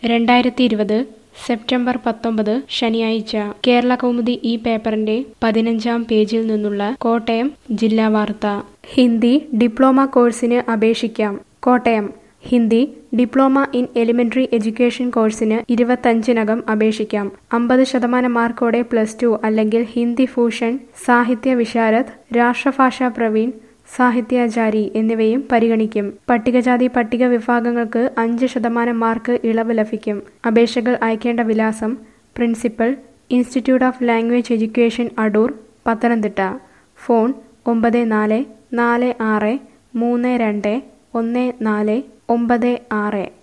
രണ്ടായിരത്തി ഇരുപത് സെപ്റ്റംബർ പത്തൊമ്പത് ശനിയാഴ്ച കേരള കൗമുദി ഈ പേപ്പറിന്റെ പതിനഞ്ചാം പേജിൽ നിന്നുള്ള കോട്ടയം ജില്ലാ വാർത്ത ഹിന്ദി ഡിപ്ലോമ കോഴ്സിന് അപേക്ഷിക്കാം Kottayam Hindi diploma in elementary education കോഴ്സിന് ഇരുപത്തഞ്ചിനകം അപേക്ഷിക്കാം അമ്പത് ശതമാനം മാർക്കോടെ പ്ലസ് ടു അല്ലെങ്കിൽ ഹിന്ദി ഫൂഷൻ സാഹിത്യ വിശാരദ് രാഷ്ട്രഭാഷാ പ്രവീൺ സാഹിത്യാചാരി എന്നിവയും പരിഗണിക്കും പട്ടികജാതി പട്ടിക വിഭാഗങ്ങൾക്ക് അഞ്ച് ശതമാനം മാർക്ക് ഇളവ് ലഭിക്കും അപേക്ഷകൾ അയക്കേണ്ട വിലാസം principal institute of language education Adoor Pathanamthitta phone ഒമ്പത് നാല് നാല് ആറ് മൂന്ന് രണ്ട് ഒന്ന് നാല് ഒമ്പത് ആറ്